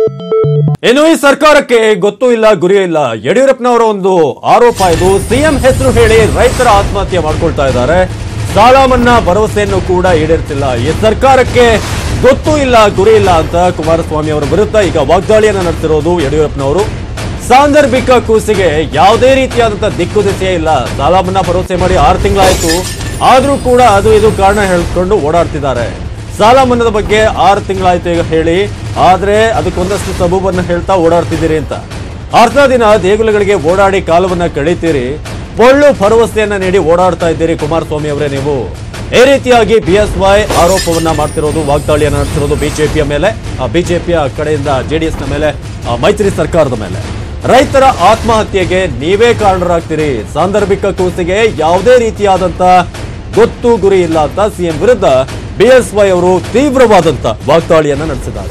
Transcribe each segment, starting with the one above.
ಇನ್ನು ಈ ಸರ್ಕಾರಕ್ಕೆ ಗೊತ್ತೂ ಇಲ್ಲ ಗುರಿ ಇಲ್ಲ ಯಡಿಯೂರಪ್ಪನವರ ಒಂದು ಆರೋಪ ಇದು ಸಿಎಂ ಹೆಸರು ಹೇಳಿ ರೈತರ ಆತ್ಮಹತ್ಯೆ ಮಾಡ್ಕೊಳ್ತಾ ಇದ್ದಾರೆ ಸಾಲ ಮನ್ನಾ ಭರವಸೆಯನ್ನು ಕೂಡ ಈಡೇರ್ತಿಲ್ಲ ಈ ಸರ್ಕಾರಕ್ಕೆ ಗೊತ್ತೂ ಇಲ್ಲ ಗುರಿ ಇಲ್ಲ ಅಂತ ಕುಮಾರಸ್ವಾಮಿ ಅವರ ವಿರುದ್ಧ ಈಗ ವಾಗ್ದಾಳಿಯನ್ನ ನಡೆಸಿರೋದು ಯಡಿಯೂರಪ್ಪನವರು ಸಾಂದರ್ಭಿಕ ಕೂಸಿಗೆ ಯಾವುದೇ ರೀತಿಯಾದಂತಹ ದಿಕ್ಕು ದಿಸೆ ಇಲ್ಲ ಸಾಲ ಮನ್ನಾ ಭರವಸೆ ಮಾಡಿ ಆರು ತಿಂಗಳಾಯ್ತು ಆದ್ರೂ ಕೂಡ ಅದು ಇದು ಕಾರಣ ಹೇಳ್ಕೊಂಡು ಓಡಾಡ್ತಿದ್ದಾರೆ ಸಾಲ ಮನ್ನಾದ ಬಗ್ಗೆ ಆರು ತಿಂಗಳಾಯ್ತು ಈಗ ಹೇಳಿ ಆದ್ರೆ ಅದಕ್ಕೊಂದಷ್ಟು ಸಬೂಬನ್ನ ಹೇಳ್ತಾ ಓಡಾಡ್ತಿದ್ದೀರಿ ಅಂತ ಅರ್ಧ ದಿನ ದೇಗುಲಗಳಿಗೆ ಓಡಾಡಿ ಕಾಲವನ್ನ ಕಳೀತೀರಿ ಪೊಳ್ಳು ಭರವಸೆಯನ್ನ ನೀಡಿ ಓಡಾಡ್ತಾ ಇದ್ದೀರಿ ಕುಮಾರಸ್ವಾಮಿ ಅವರೇ ನೀವು ಈ ರೀತಿಯಾಗಿ ಬಿ ಎಸ್ ವೈ ಆರೋಪವನ್ನ ಮಾಡ್ತಿರೋದು ವಾಗ್ದಾಳಿಯನ್ನ ನಡೆಸಿರೋದು ಬಿಜೆಪಿಯ ಮೇಲೆ ಆ ಬಿಜೆಪಿಯ ಕಡೆಯಿಂದ ಜೆಡಿಎಸ್ ನ ಮೇಲೆ ಆ ಮೈತ್ರಿ ಸರ್ಕಾರದ ಮೇಲೆ ರೈತರ ಆತ್ಮಹತ್ಯೆಗೆ ನೀವೇ ಕಾರಣರಾಗ್ತೀರಿ ಸಾಂದರ್ಭಿಕ ಕೂಸಿಗೆ ಯಾವುದೇ ರೀತಿಯಾದಂತ ಗೊತ್ತು ಗುರಿ ಇಲ್ಲ ಅಂತ ಸಿಎಂ ವಿರುದ್ಧ ಬಿಎಸ್ವೈ ಅವರು ತೀವ್ರವಾದಂತ ವಾಗ್ದಾಳಿಯನ್ನ ನಡೆಸಿದ್ದಾರೆ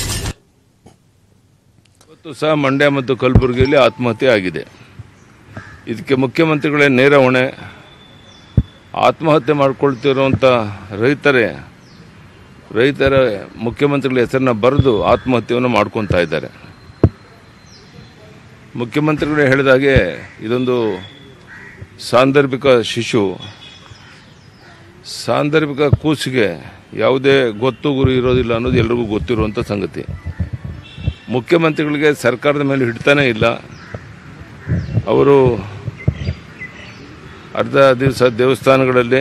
ಇವತ್ತು ಸಹ ಮಂಡ್ಯ ಮತ್ತು ಕಲಬುರಗಿಯಲ್ಲಿ ಆತ್ಮಹತ್ಯೆ ಆಗಿದೆ ಇದಕ್ಕೆ ಮುಖ್ಯಮಂತ್ರಿಗಳೇ ನೇರ ಹೊಣೆ ಆತ್ಮಹತ್ಯೆ ಮಾಡ್ಕೊಳ್ತಿರುವಂಥ ರೈತರೇ ರೈತರ ಮುಖ್ಯಮಂತ್ರಿಗಳ ಹೆಸರನ್ನ ಬರೆದು ಆತ್ಮಹತ್ಯೆಯನ್ನು ಮಾಡ್ಕೊತಾ ಇದ್ದಾರೆ ಮುಖ್ಯಮಂತ್ರಿಗಳು ಹೇಳಿದಾಗೆ ಇದೊಂದು ಸಾಂದರ್ಭಿಕ ಶಿಶು ಸಾಂದರ್ಭಿಕ ಕೂಸಿಗೆ ಯಾವುದೇ ಗೊತ್ತು ಗುರಿ ಇರೋದಿಲ್ಲ ಅನ್ನೋದು ಎಲ್ರಿಗೂ ಗೊತ್ತಿರುವಂಥ ಸಂಗತಿ ಮುಖ್ಯಮಂತ್ರಿಗಳಿಗೆ ಸರ್ಕಾರದ ಮೇಲೆ ಹಿಡ್ತಾನೇ ಇಲ್ಲ ಅವರು ಅರ್ಧ ದಿವಸ ದೇವಸ್ಥಾನಗಳಲ್ಲಿ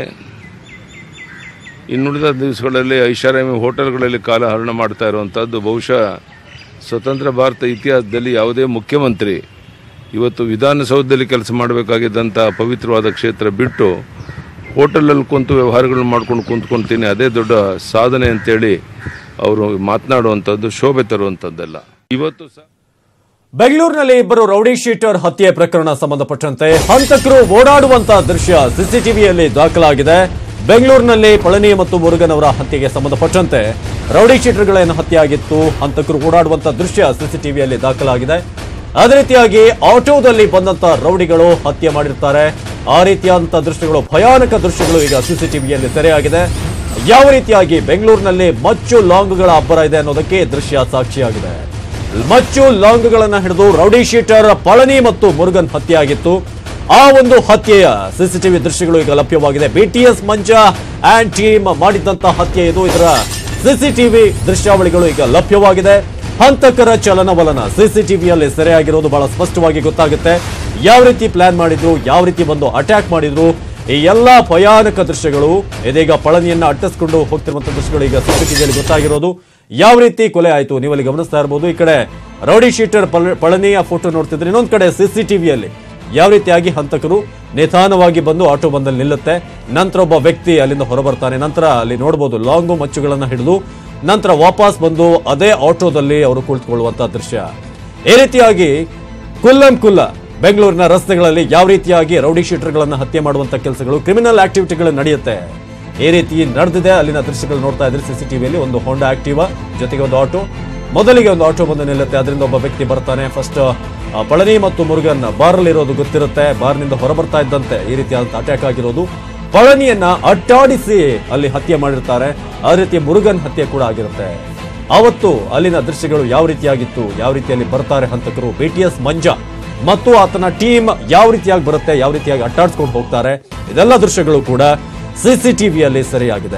ಇನ್ನುಳಿದ ದಿವಸಗಳಲ್ಲಿ ಐಷಾರಾಮಿ ಹೋಟೆಲ್ಗಳಲ್ಲಿ ಕಾಲ ಹರಣ ಮಾಡ್ತಾ ಇರುವಂಥದ್ದು ಬಹುಶಃ ಸ್ವತಂತ್ರ ಭಾರತ ಇತಿಹಾಸದಲ್ಲಿ ಯಾವುದೇ ಮುಖ್ಯಮಂತ್ರಿ ಇವತ್ತು ವಿಧಾನಸೌಧದಲ್ಲಿ ಕೆಲಸ ಮಾಡಬೇಕಾಗಿದ್ದಂಥ ಪವಿತ್ರವಾದ ಕ್ಷೇತ್ರ ಬಿಟ್ಟು ಹೋಟೆಲಲ್ಲಿ ಕುಂತು ವ್ಯವಹಾರಗಳನ್ನ ಮಾಡ್ಕೊಂಡು ಕುಂತ್ಕೊಳ್ತೀನಿ ಅದೇ ದೊಡ್ಡ ಸಾಧನೆ ಅಂತೇಳಿ ಅವರು ಮಾತನಾಡುವಂಥದ್ದು ಶೋಭೆ ತರುವಂಥದ್ದಲ್ಲ ಇವತ್ತು ಸಹ ಬೆಂಗಳೂರಿನಲ್ಲಿ ಇಬ್ಬರು ರೌಡಿ ಶೀಟರ್ ಹತ್ಯೆ ಪ್ರಕರಣ ಸಂಬಂಧಪಟ್ಟಂತೆ ಹಂತಕರು ಓಡಾಡುವಂತ ದೃಶ್ಯ ಸಿಸಿಟಿವಿಯಲ್ಲಿ ದಾಖಲಾಗಿದೆ ಬೆಂಗಳೂರಿನಲ್ಲಿ ಪಳನಿ ಮತ್ತು ಮುರುಗನ್ ಅವರ ಹತ್ಯೆಗೆ ಸಂಬಂಧಪಟ್ಟಂತೆ ರೌಡಿ ಶೀಟರ್ಗಳೇನು ಹತ್ಯೆಯಾಗಿತ್ತು ಹಂತಕರು ಓಡಾಡುವಂತ ದೃಶ್ಯ ಸಿಸಿಟಿವಿಯಲ್ಲಿ ದಾಖಲಾಗಿದೆ ಅದೇ ರೀತಿಯಾಗಿ ಆಟೋದಲ್ಲಿ ಬಂದಂತ ರೌಡಿಗಳು ಹತ್ಯೆ ಮಾಡಿರ್ತಾರೆ ಆ ರೀತಿಯಾದಂತಹ ದೃಶ್ಯಗಳು ಭಯಾನಕ ದೃಶ್ಯಗಳು ಈಗ ಸಿಸಿಟಿವಿಯಲ್ಲಿ ಸೆರೆಯಾಗಿದೆ ಯಾವ ರೀತಿಯಾಗಿ ಬೆಂಗಳೂರಿನಲ್ಲಿ ಮಚ್ಚು ಲಾಂಗ್ಗಳ ಅಬ್ಬರ ಇದೆ ಅನ್ನೋದಕ್ಕೆ ಈ ದೃಶ್ಯ ಸಾಕ್ಷಿಯಾಗಿದೆ ಮಚ್ಚು ಲಾಂಗ್ಗಳನ್ನ ಹಿಡಿದು ರೌಡಿ ಶೀಟರ್ ಪಳನಿ ಮತ್ತು ಮುರುಗನ್ ಹತ್ಯೆಯಾಗಿತ್ತು ಆ ಒಂದು ಹತ್ಯೆಯ ಸಿಸಿಟಿವಿ ದೃಶ್ಯಗಳು ಈಗ ಲಭ್ಯವಾಗಿದೆ ಬಿಟಿಎಸ್ ಮಂಜ ಅಂಡ್ ಟೀಮ್ ಮಾಡಿದಂತ ಹತ್ಯೆ ಇದು ಇದರ ಸಿಸಿಟಿವಿ ದೃಶ್ಯಾವಳಿಗಳು ಈಗ ಲಭ್ಯವಾಗಿದೆ ಹಂತಕರ ಚಲನವಲನ ಸಿಸಿಟಿವಿಯಲ್ಲಿ ಸೆರೆಯಾಗಿರೋದು ಬಹಳ ಸ್ಪಷ್ಟವಾಗಿ ಗೊತ್ತಾಗುತ್ತೆ ಯಾವ ರೀತಿ ಪ್ಲಾನ್ ಮಾಡಿದ್ರು ಯಾವ ರೀತಿ ಬಂದು ಅಟ್ಯಾಕ್ ಮಾಡಿದ್ರು ಈ ಎಲ್ಲಾ ಭಯಾನಕ ದೃಶ್ಯಗಳು ಇದೀಗ ಪಳನಿಯನ್ನ ಅಟ್ಟಿಸ್ಕೊಂಡು ಹೋಗ್ತಿರುವಂತಹ ದೃಶ್ಯಗಳು ಈಗ ಸಿಸಿಟಿವಿಯಲ್ಲಿ ಗೊತ್ತಾಗಿರೋದು ಯಾವ ರೀತಿ ಕೊಲೆ ಆಯ್ತು ನೀವು ಅಲ್ಲಿ ಗಮನಿಸ್ತಾ ಇರಬಹುದು ಈ ಕಡೆ ರೌಡಿ ಶೀಟರ್ ಪಳ- ಪಳನಿಯ ಫೋಟೋ ನೋಡ್ತಿದ್ರೆ ಇನ್ನೊಂದ್ ಕಡೆ ಸಿಸಿಟಿವಿಯಲ್ಲಿ ಯಾವ ರೀತಿಯಾಗಿ ಹಂತಕರು ನಿಧಾನವಾಗಿ ಬಂದು ಆಟೋ ಬಂದಲ್ಲಿ ನಿಲ್ಲುತ್ತೆ ನಂತರ ಒಬ್ಬ ವ್ಯಕ್ತಿ ಅಲ್ಲಿಂದ ಹೊರಬರ್ತಾನೆ ನಂತರ ಅಲ್ಲಿ ನೋಡಬಹುದು ಲಾಂಗು ಮಚ್ಚುಗಳನ್ನ ಹಿಡಿದು ನಂತರ ವಾಪಸ್ ಬಂದು ಅದೇ ಆಟೋದಲ್ಲಿ ಅವರು ಕುಳಿತುಕೊಳ್ಳುವಂತ ದೃಶ್ಯ ಈ ರೀತಿಯಾಗಿ ಕುಲ್ಲಂ ಕುಲ್ಲ ಬೆಂಗಳೂರಿನ ರಸ್ತೆಗಳಲ್ಲಿ ಯಾವ ರೀತಿಯಾಗಿ ರೌಡಿ ಶೀಟರ್ಗಳನ್ನ ಹತ್ಯೆ ಮಾಡುವಂತ ಕೆಲಸಗಳು ಕ್ರಿಮಿನಲ್ ಆಕ್ಟಿವಿಟಿಗಳು ನಡೆಯುತ್ತೆ ಈ ರೀತಿ ನಡೆದಿದೆ ಅಲ್ಲಿನ ದೃಶ್ಯಗಳು ನೋಡ್ತಾ ಇದ್ರೆ ಸಿಸಿಟಿವಿಯಲ್ಲಿ ಒಂದು ಹೋಂಡಾ ಆಕ್ಟಿವಾ ಜೊತೆಗೆ ಒಂದು ಆಟೋ ಮೊದಲಿಗೆ ಒಂದು ಆಟೋ ಬಂದು ನಿಲ್ಲುತ್ತೆ ಅದರಿಂದ ಒಬ್ಬ ವ್ಯಕ್ತಿ ಬರ್ತಾನೆ ಫಸ್ಟ್ ಪಳನಿ ಮತ್ತು ಮುರುಗನ್ ಬಾರಲ್ಲಿರೋದು ಗೊತ್ತಿರುತ್ತೆ ಬಾರ್ನಿಂದ ಹೊರಬರ್ತಾ ಇದ್ದಂತೆ ಈ ರೀತಿಯಾದಂತ ಅಟ್ಯಾಕ್ ಆಗಿರೋದು ಪಳನಿಯನ್ನ ಅಟ್ಟಾಡಿಸಿ ಅಲ್ಲಿ ಹತ್ಯೆ ಮಾಡಿರ್ತಾರೆ ಅದೇ ರೀತಿ ಮುರುಗನ್ ಹತ್ಯೆ ಕೂಡ ಆಗಿರುತ್ತೆ ಅವತ್ತು ಅಲ್ಲಿನ ದೃಶ್ಯಗಳು ಯಾವ ರೀತಿಯಾಗಿತ್ತು ಯಾವ ರೀತಿಯಲ್ಲಿ ಬರ್ತಾರೆ ಹಂತಕರು ಬಿಟಿಎಸ್ ಮಂಜಾ ಮತ್ತು ಆತನ ಟೀಮ್ ಯಾವ ರೀತಿಯಾಗಿ ಬರುತ್ತೆ ಯಾವ ರೀತಿಯಾಗಿ ಅಟ್ಟಾಡ್ಸ್ಕೊಂಡು ಹೋಗ್ತಾರೆ ಇದೆಲ್ಲ ದೃಶ್ಯಗಳು ಕೂಡ ಸಿಸಿಟಿವಿಯಲ್ಲಿ ಸರಿಯಾಗಿದೆ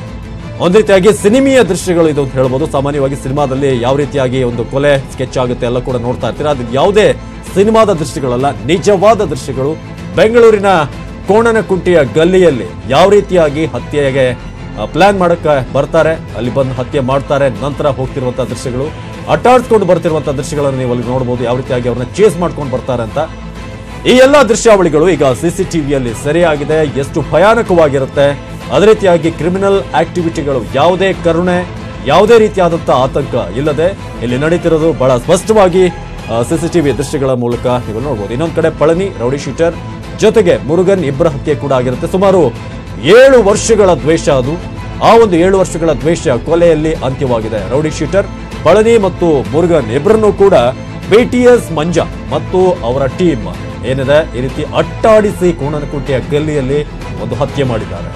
ಒಂದ್ ರೀತಿಯಾಗಿ ಸಿನಿಮೀಯ ದೃಶ್ಯಗಳು ಇದು ಅಂತ ಹೇಳ್ಬೋದು ಸಾಮಾನ್ಯವಾಗಿ ಸಿನಿಮಾದಲ್ಲಿ ಯಾವ ರೀತಿಯಾಗಿ ಒಂದು ಕೊಲೆ ಸ್ಕೆಚ್ ಆಗುತ್ತೆ ಎಲ್ಲ ಕೂಡ ನೋಡ್ತಾ ಇರ್ತೀರಾ ಅದು ಯಾವುದೇ ಸಿನಿಮಾದ ದೃಶ್ಯಗಳಲ್ಲ ನಿಜವಾದ ದೃಶ್ಯಗಳು ಬೆಂಗಳೂರಿನ ಕೋಣನಕುಂಟಿಯ ಗಲ್ಲಿಯಲ್ಲಿ ಯಾವ ರೀತಿಯಾಗಿ ಹತ್ಯೆಗೆ ಪ್ಲಾನ್ ಮಾಡಕ್ಕೆ ಬರ್ತಾರೆ ಅಲ್ಲಿ ಬಂದು ಹತ್ಯೆ ಮಾಡ್ತಾರೆ ನಂತರ ಹೋಗ್ತಿರುವಂತಹ ದೃಶ್ಯಗಳು ಅಟ್ಟಾಡ್ಸ್ಕೊಂಡು ಬರ್ತಿರುವಂತಹ ದೃಶ್ಯಗಳನ್ನು ನೀವು ಅಲ್ಲಿ ನೋಡಬಹುದು ಯಾವ ರೀತಿಯಾಗಿ ಅವ್ರನ್ನ ಚೇಸ್ ಮಾಡ್ಕೊಂಡು ಬರ್ತಾರೆ ಅಂತ ಈ ಎಲ್ಲಾ ದೃಶ್ಯಾವಳಿಗಳು ಈಗ ಸಿಸಿಟಿವಿಯಲ್ಲಿ ಸರಿಯಾಗಿದೆ ಎಷ್ಟು ಭಯಾನಕವಾಗಿರುತ್ತೆ ಅದೇ ರೀತಿಯಾಗಿ ಕ್ರಿಮಿನಲ್ ಆಕ್ಟಿವಿಟಿಗಳು ಯಾವುದೇ ಕರುಣೆ ಯಾವುದೇ ರೀತಿಯಾದಂತಹ ಆತಂಕ ಇಲ್ಲದೆ ಇಲ್ಲಿ ನಡೀತಿರೋದು ಬಹಳ ಸ್ಪಷ್ಟವಾಗಿ ಸಿಸಿಟಿವಿ ದೃಶ್ಯಗಳ ಮೂಲಕ ನೀವು ನೋಡಬಹುದು ಇನ್ನೊಂದ್ ಕಡೆ ಪಳನಿ ರೌಡಿ ಶೀಟರ್ ಜೊತೆಗೆ ಮುರುಗನ್ ಇಬ್ಬರ ಹತ್ಯೆ ಕೂಡ ಆಗಿರುತ್ತೆ ಸುಮಾರು ಏಳು ವರ್ಷಗಳ ದ್ವೇಷ ಅದು ಆ ಒಂದು ಏಳು ವರ್ಷಗಳ ದ್ವೇಷ ಕೊಲೆಯಲ್ಲಿ ಅಂತ್ಯವಾಗಿದೆ ರೌಡಿ ಶೀಟರ್ ಪಳನಿ ಮತ್ತು ಮುರುಗನ್ ಇಬ್ಬರನ್ನು ಕೂಡ ಬಿಟಿಎಸ್ ಮಂಜ ಮತ್ತು ಅವರ ಟೀಮ್ ಏನಿದೆ ಈ ರೀತಿ ಅಟ್ಟಾಡಿಸಿ ಕೋಣನಕುಂಟೆಯ ಗಲ್ಲಿಯಲ್ಲಿ ಒಂದು ಹತ್ಯೆ ಮಾಡಿದ್ದಾರೆ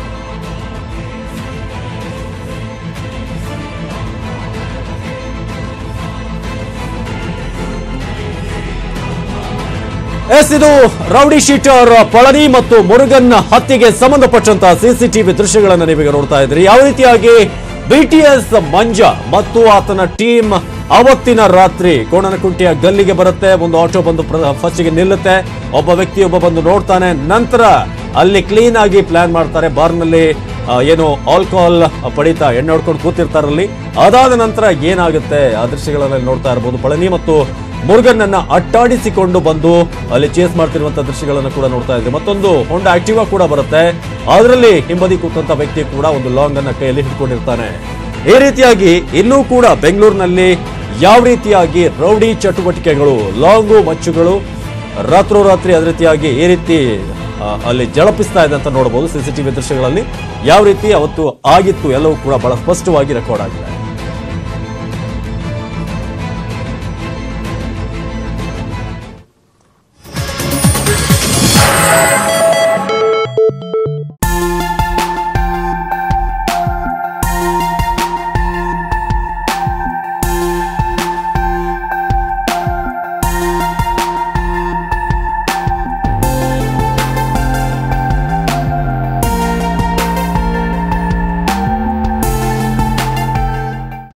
ಎಸ್ ಇದು ರೌಡಿ ಶೀಟರ್ ಪಳನಿ ಮತ್ತು ಮುರುಗನ್ ಹತ್ಯೆಗೆ ಸಂಬಂಧಪಟ್ಟಂತಹ ಸಿಸಿಟಿವಿ ದೃಶ್ಯಗಳನ್ನು ನೀವೀಗ ನೋಡ್ತಾ ಇದ್ರಿ ಯಾವ ರೀತಿಯಾಗಿ ಬಿಟಿಎಸ್ ಮಂಜ ಮತ್ತು ಆತನ ಟೀಮ್ ಅವತ್ತಿನ ರಾತ್ರಿ ಕೋಣನಕುಂಟೆಯ ಗಲ್ಲಿಗೆ ಬರುತ್ತೆ ಒಂದು ಆಟೋ ಬಂದು ಫಸ್ಟಿಗೆ ನಿಲ್ಲುತ್ತೆ ಒಬ್ಬ ವ್ಯಕ್ತಿ ಒಬ್ಬ ಬಂದು ನೋಡ್ತಾನೆ ನಂತರ ಅಲ್ಲಿ ಕ್ಲೀನ್ ಆಗಿ ಪ್ಲಾನ್ ಮಾಡ್ತಾರೆ ಬಾರ್ನಲ್ಲಿ ಆ, ಏನು ಆಲ್ಕೋಹಾಲ್ ಪಡಿತಾ ಎಣ್ಣೆ ಹೊಡ್ಕೊಂಡು ಕೂತಿರ್ತಾರಲ್ಲಿ ಅದಾದ ನಂತರ ಏನಾಗುತ್ತೆ ಆ ದೃಶ್ಯಗಳನ್ನ ನೋಡ್ತಾ ಇರಬಹುದು ಪಳನಿ ಮತ್ತು ಮುರುಗನ್ನನ್ನ ಅಟ್ಟಾಡಿಸಿಕೊಂಡು ಬಂದು ಅಲ್ಲಿ ಚೇಸ್ ಮಾಡ್ತಿರುವಂತ ದೃಶ್ಯಗಳನ್ನು ಕೂಡ ನೋಡ್ತಾ ಇದ್ವಿ ಮತ್ತೊಂದು ಹೊಂಡ ಆಕ್ಟಿವಾ ಕೂಡ ಬರುತ್ತೆ ಅದರಲ್ಲಿ ಹಿಂಬದಿ ಕೂತಂತ ವ್ಯಕ್ತಿ ಕೂಡ ಒಂದು ಲಾಂಗ್ ಅನ್ನ ಕೈಯಲ್ಲಿ ಹಿಡ್ಕೊಂಡಿರ್ತಾನೆ ಈ ರೀತಿಯಾಗಿ ಇನ್ನೂ ಕೂಡ ಬೆಂಗಳೂರಿನಲ್ಲಿ ಯಾವ ರೀತಿಯಾಗಿ ರೌಡಿ ಚಟುವಟಿಕೆಗಳು ಲಾಂಗು ಮಚ್ಚುಗಳು ರಾತ್ರೋರಾತ್ರಿ ಅದೇ ರೀತಿಯಾಗಿ ಈ ರೀತಿ ಆ, ಅಲ್ಲಿ ಜಳಪಿಸ್ತಾ ಇದೆ ಅಂತ ನೋಡಬಹುದು ಸಿಸಿಟಿವಿ ದೃಶ್ಯಗಳಲ್ಲಿ ಯಾವ ರೀತಿ ಅವತ್ತು ಆಗಿತ್ತು ಎಲ್ಲವೂ ಕೂಡ ಬಹಳ ಸ್ಪಷ್ಟವಾಗಿ ರೆಕಾರ್ಡ್ ಆಗಿದೆ